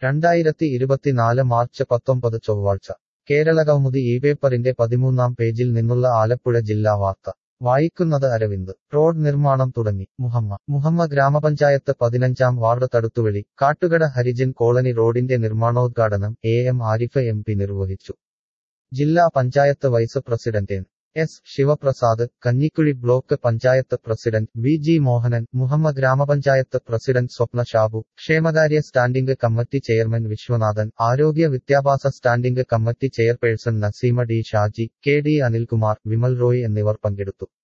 രണ്ടായിരത്തി ഇരുപത്തിനാല് മാർച്ച് പത്തൊമ്പത് ചൊവ്വാഴ്ച കേരളകൗമുദി ഈ പേപ്പറിന്റെ പതിമൂന്നാം പേജിൽ നിന്നുള്ള ആലപ്പുഴ ജില്ലാ വാർത്ത വായിക്കുന്നത് അരവിന്ദ് റോഡ് നിർമ്മാണം തുടങ്ങി മുഹമ്മ മുഹമ്മ ഗ്രാമപഞ്ചായത്ത് പതിനഞ്ചാം വാർഡ് തടുത്തുവഴി കാട്ടുകട ഹരിജൻ കോളനി റോഡിന്റെ നിർമ്മാണോദ്ഘാടനം A M Arif M P നിർവഹിച്ചു ജില്ലാ panchayat vice president N S Sivaprasad Kanjikuzhi block panchayat president V G Mohanan Muhamma ഗ്രാമപഞ്ചായത്ത് പ്രസിഡന്റ് സ്വപ്ന ഷാബു ക്ഷേമകാര്യ സ്റ്റാൻഡിംഗ് കമ്മിറ്റി ചെയർമാൻ വിശ്വനാഥൻ ആരോഗ്യ വിദ്യാഭ്യാസ standing committee chairperson Naseema D Shaji K D Anilkumar Vimal Roy എന്നിവർ പങ്കെടുത്തു